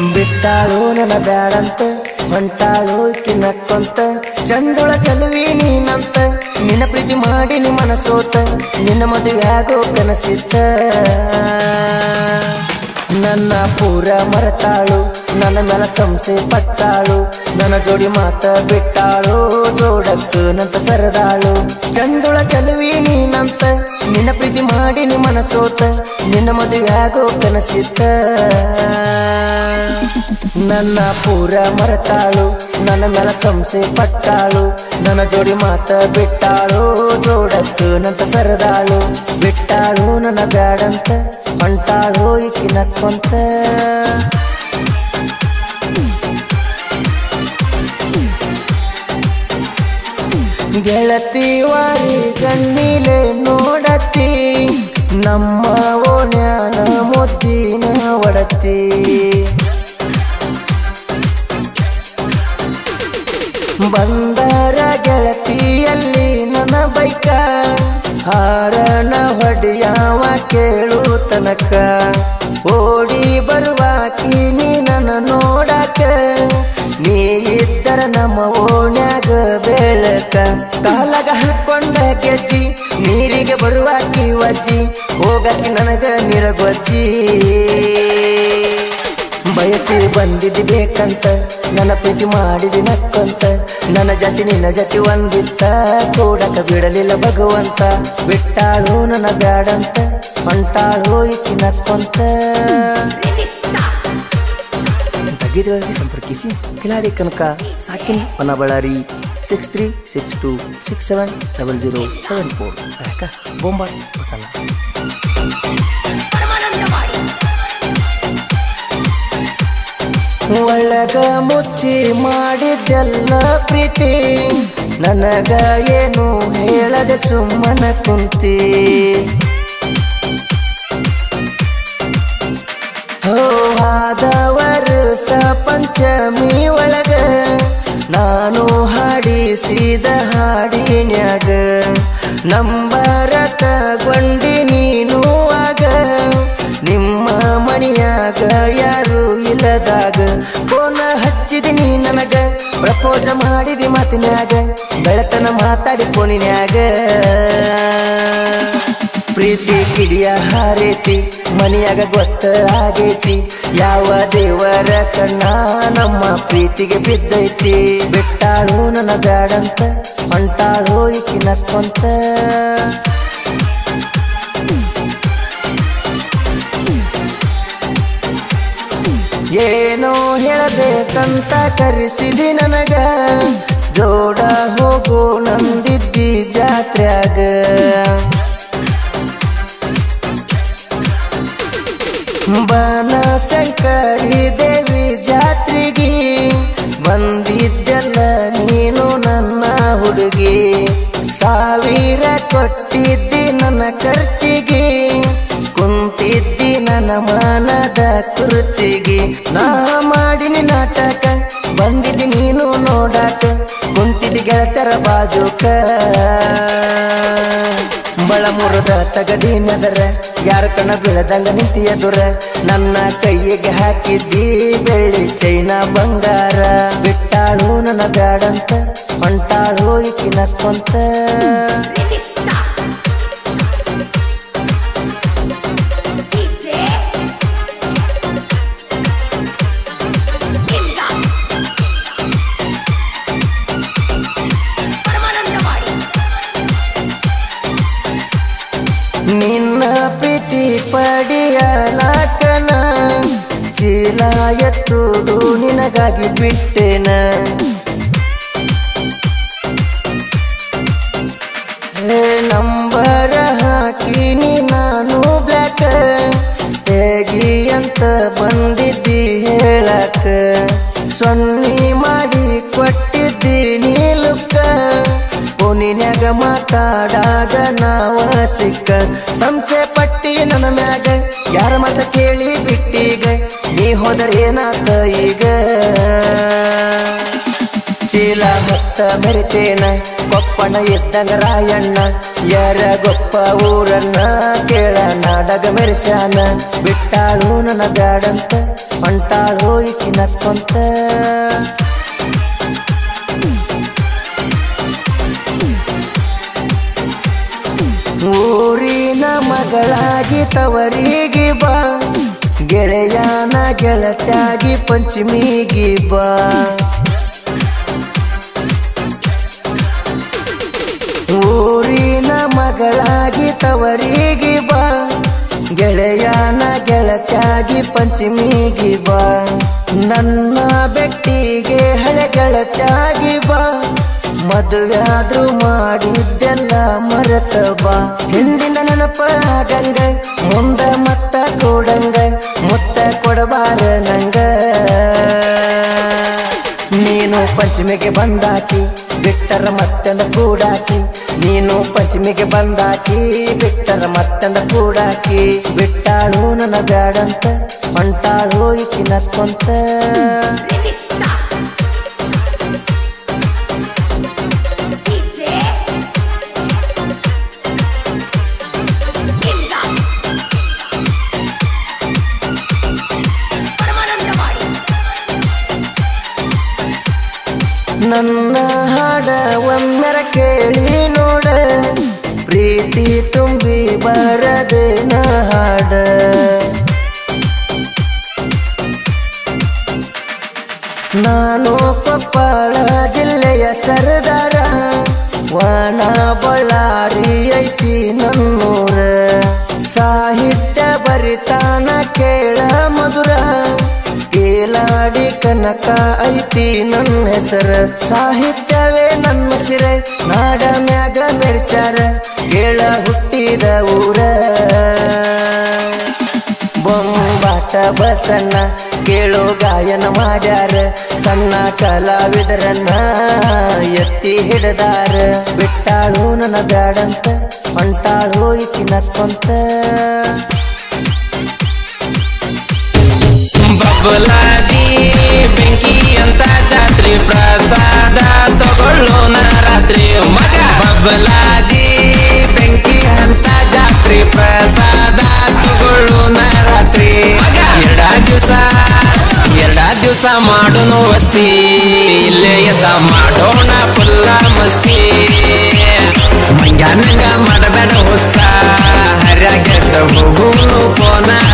ಬಿಟ್ಟಾಳು ನನ್ನ ಬ್ಯಾಡಂತ ಹೊಂಟಾಳು ಕಿನ್ನಕ್ಕೊಂತ ಚಂದುಳ ಚಲುವಿ ನೀನಂತ ನಿನ್ನ ಪ್ರೀತಿ ಮಾಡಿ ನಿ ಮನಸೋತ ನಿನ್ನ ಮದುವೆ ಆಗೋ ಕನಸಿತ್ತ ನನ್ನ ಪೂರ ಮರೆತಾಳು ನನ್ನ ಮೇಲೆ ಸಂಶಯ ಪಟ್ಟಾಳು ನನ್ನ ಜೋಡಿ ಮಾತ ಬಿಟ್ಟಾಳು ಜೋಡಕ್ಕ ನಂತ ಸರದಾಳು ಚಂದುಳ ಚಲುವಿ ನೀನಂತ ನಿನ್ನ ಪ್ರೀತಿ ಮಾಡಿ ನಿ ಮನಸೋತ ನಿನ್ನ ಮದುವೆ ಆಗೋ ಕನಸಿತ್ತ ನನ್ನ ಪೂರ ಮರೆತಾಳು ನನ್ನ ಮೇಲೆ ಸಂಶಯ ಪಟ್ಟಾಳು ನನ್ನ ಜೋಡಿ ಮಾತ ಬಿಟ್ಟಾಳು ಜೋಡಕ್ಕ ನಂತ ಸರದಾಳು ಬಿಟ್ಟಾಳು ನನ್ನ ಬ್ಯಾಡಂತ ಹೊಂಟಾಳು ಈಕಿ ನಕ್ಕೊಂತ ಗೆಳತಿ ವಾರಿ ಕಣ್ಣಿಲೆ ನೋಡತಿ ನಮ್ಮ ಓಣ್ಯಾನ ಮುದ್ದಿನ ಒಡತಿ ಬಂದರ ಗೆಳತಿಯಲ್ಲಿ ನನ್ನ ಬೈಕ ಹಾರನ ಹೊಡೆಯವ ಕೇಳು ತನಕ ಓಡಿ ಬರುವಾಕಿ ನೀ ನನ್ನ ನೋಡಕ ನೀ ಇದ್ದರ ನಮ್ಮ ಓಣ್ಯಾಗ ಬೆಳಕ ಕಾಲಗ ಹಾಕೊಂಡ ಗೆಜ್ಜಿ ನೀರಿಗೆ ಬರುವಾಕಿ ವಜ್ಜಿ ಹೋಗಕ್ಕೆ ನನಗ ನಿರಗೊಜ್ಜಿ ಬಯಸಿ ಬಂದಿದ್ದಿ ಬೇಕಂತ ನನ್ನ ಪ್ರೀತಿ ಮಾಡಿದಿ ನಕ್ಕಂತ ನನ್ನ ಜತಿ ನಿನ್ನ ಜತಿ ಒಂದಿತ್ತ ಕೂಡಕ ಬಿಡಲಿಲ್ಲ ಭಗವಂತ ಬಿಟ್ಟಾಳು ನನ್ನ ಬ್ಯಾಡಂತ ಹೊಂಟಾಳು ಇಕ್ಕಿ ನಕ್ಕೊಂತ ತಗ್ಗಿದ್ರೊಳಗೆ ಸಂಪರ್ಕಿಸಿ ಕಿಲಾಡಿ ಕನಕ ಸಾಕಿನ್ ಮನ Bellary six three six two six seven double zero seven four ಯಾಕ ಬೊಂಬಾಟ್ ಹೊಸಲ್ಲ ಒಳಗ ಮುಚ್ಚಿ ಮಾಡಿದ್ದೆಲ್ಲ ಪ್ರೀತಿ ನನಗ ಏನು ಹೇಳದೆ ಸುಮ್ಮನ ಕುಂತಿ ಹೋ ಆದವರ ಸ ಪಂಚಮಿ ಒಳಗ ನಾನು ಹಾಡಿಸಿದ ಹಾಡಿನ್ಯಾಗ ನಂಬರ ತಗೊಂಡಿ ನೀನು ಆಗ ನಿಮ್ಮ ಮನೆಯಾಗ ಯಾರು ಇಲ್ಲದಾಗ ಫೋನ ಹಚ್ಚಿದಿ ನೀ ನನಗ ಪ್ರಪೋಜ ಮಾಡಿದಿ ಮಾತಿನ್ಯಾಗ ಬೆಳತನ ಮಾತಾಡಿ ಫೋನಿನ್ಯಾಗ ಪ್ರೀತಿ ಕಿಡಿಯ ಹಾರೇತಿ ಮನೆಯಾಗ ಗೊತ್ತ ಆಗೈತಿ ಯಾವ ದೇವರ ಕಣ್ಣ ನಮ್ಮ ಪ್ರೀತಿಗೆ ಬಿದ್ದೈತಿ ಬಿಟ್ಟಾಳು ನನ್ನ ಬ್ಯಾಡಂತ ಹೊಂಟಾಳು ಈಕಿ ನಕ್ಕೊಂತ ಏನೋ ಹೇಳಬೇಕಂತ ಕರೆಸಿದಿ ನನಗ ಜೋಡ ಹೋಗು ನಂದಿದ್ದಿ ಜಾತ್ರ್ಯಾಗ ಬನಶಂಕರಿ ದೇವಿ ಜಾತ್ರೆಗೆ ಬಂದಿದ್ದೆಲ್ಲ ನೀನು ನನ್ನ ಹುಡುಗಿ ಸಾವಿರ ಕೊಟ್ಟಿದ್ದಿ ನನ್ನ ಖರ್ಚಿಗೆ ಕುಂತಿದ್ದಿ ನನ್ನ ಮನದ ಕುರ್ಚಿಗೆ ನಾ ಮಾಡಿನಿ ನಾಟಕ ಬಂದಿದ್ದಿ ನೀನು ನೋಡಾಕ ಕುಂತಿದ್ದಿ ಗೆಳತರ ಬಾಜುಕ ಬಳ ಮುರದ ತಗದಿನದರ ಯಾರ ಕಣ ಬೀಳದಂಗ ನಿಂತಿಯ ದುರ ನನ್ನ ಕೈಯಿಗೆ ಹಾಕಿದ್ದಿ ಬೆಳ್ಳಿ ಚೈನ ಬಂಗಾರ ಬಿಟ್ಟಾಳು ನನ್ನ ಬ್ಯಾಡಂತ ಹೊಂಟಾಳು ಈಕಿ ನಕ್ಕೊಂತ ನಿನ್ನ ಪ್ರೀತಿ ಪಡಿಯಲಾಕನ ಚೀಲ ಎತ್ತುದು ನಿನಗಾಗಿ ಬಿಟ್ಟೆನ ಹೇ ನಂಬರ ಹಾಕಿನಿ ನಾನು ಬ್ಲ್ಯಾಕ್ ಹೇಗಿ ಅಂತ ಬಂದಿದ್ದಿ ಹೇಳಕ ಸೊನ್ನಿ ಮಾಡಿ ಕೊಟ್ಟಿದ್ದಿ ನೀಲುಕ್ಕ ಫೋನಿನ್ಯಾಗ ಮಾತಾಡಾಗ ನಾವ ಸಿಕ್ಕ ಸಂಶಯ ಪಟ್ಟಿ ನನ್ನ ಮ್ಯಾಗ ಯಾರ ಮತ ಕೇಳಿ ಬಿಟ್ಟೀಗ ನೀ ಹೋದರೆ ಏನಾತ ಈಗ ಚೀಲ ಹೊತ್ತ ಮೆರಿತೇನ ಕೊಪ್ಪಣ ಇದ್ದಂಗ ರಾಯಣ್ಣ ಯಾರ ಗೊಪ್ಪ ಊರನ್ನ ಕೇಳ ನಾಡಗ ಮೆರೆಸ್ಯಾನ ಬಿಟ್ಟಾಳು ನನ್ನ ಬ್ಯಾಡಂತ ಹೊಂಟಾಳು ಈಕಿ ನಕ್ಕೊಂತ ಊರಿನ ಮಗಳಾಗಿ ತವರಿಗೆ ಬಾ ಗೆಳೆಯನ ಗೆಳತ್ಯಾಗಿ ಪಂಚಮಿಗೆ ಬಾ ಊರಿನ ಮಗಳಾಗಿ ತವರಿಗೆ ಬಾ ಗೆಳೆಯನ ಗೆಳತ್ಯಾಗಿ ಪಂಚಮಿಗೆ ಬಾ ನನ್ನ ಬೆಟ್ಟಿಗೆ ಹಳೆ ಗೆಳತ್ಯಾಗಿ ಬಾ ಮದುವೆ ಆದ್ರೂ ಮಾಡಿದ್ದೆಲ್ಲ ಮರೆತ ಬಾ ಹಿಂದಿನ ನೆನಪ ಆಗಂಗ ಮುಂದ ಮತ್ತ ಕೊಡಂಗ ಮುತ್ತ ಕೊಡಬಾರ ನಂಗ ನೀನು ಪಂಚಮಿಗೆ ಬಂದಾಕಿ ಬಿಟ್ಟರ ಮತ್ತೆಂದ ಕೂಡಾಕಿ ನೀನು ಪಂಚಮಿಗೆ ಬಂದಾಕಿ ಬಿಟ್ಟರ ಮತ್ತೆಂದ ಕೂಡಾಕಿ ಬಿಟ್ಟಾಳು ನನ್ನ ಬ್ಯಾಡಂತ ಹೊಂಟಾಳು ಈಕಿ ನಕ್ಕೊಂತ Remix Star. DJ. Kinza. Paramanandawadi ನನ್ನ ಹಾಡ ಒಮ್ಮೆರ ಕೇಳಿ ನೋಡ ಪ್ರೀತಿ ತುಂಬಿ ಬರದೇನ ಹಾಡ ನಾನು ಕೊಪ್ಪಳ ಜಿಲ್ಲೆಯ ಸರದಾರ ವನ ಬಳ್ಳಾರಿ ಐತಿ ನನ್ನೂರ ಸಾಹಿತ್ಯ ಬರಿತಾನ ಕೇಳ ಮಧುರ ಕೇಲಾಡಿ ಕನಕ ಐತಿ ನನ್ನ ಹೆಸರ ಸಾಹಿತ್ಯವೇ ನನ್ನ ಸಿರೆ ನಾಡ ಮ್ಯಾಗ ಮೆರ್ಚಾರ ಕೇಳ ಹುಟ್ಟಿದ ಊರ ಬೊಂಬಾಟ ಬಸಣ್ಣ ಕೇಳೋ ಗಾಯನ ಮಾಡ್ಯಾರ ಸಣ್ಣ ಕಲಾವಿದರನ್ನ ಎತ್ತಿ ಹಿಡದಾರ ಬಿಟ್ಟಾಳು ನನ್ನ ಬ್ಯಾಡಂತ ಹೊಂಟಾಳು ಈಕಿ ನಕ್ಕೊಂತ ಬಬ್ಬಲಾದಿ ಬೆಂಕಿ ಅಂತ ಜಾತ್ರಿ ಪ್ರಸಾದ ತಗೊಳ್ಳೋಣ ರಾತ್ರಿ ಮಗ ಬಬ್ಬಲಾದಿ ಬೆಂಕಿ ಅಂತ ಜಾತ್ರಿ ಪ್ರಸಾದ ತಗೊಳ್ಳೋಣ ರಾತ್ರಿ ಮಗ ಎರಡ ದಿವಸ ಎರಡ ದಿವಸ ಮಾಡೋನು ವಸ್ತಿ ಇಲ್ಲೇ ಎದ್ದ ಮಾಡೋಣ ಫುಲ್ಲ ಮಸ್ತಿ ಮಂಗ ನಂಗ ಮಾಡಬೇಡ ಹೊತ್ತ ಹರ್ಯಾಗೆದ್ದ ಹೋಗುನು ಪೋನ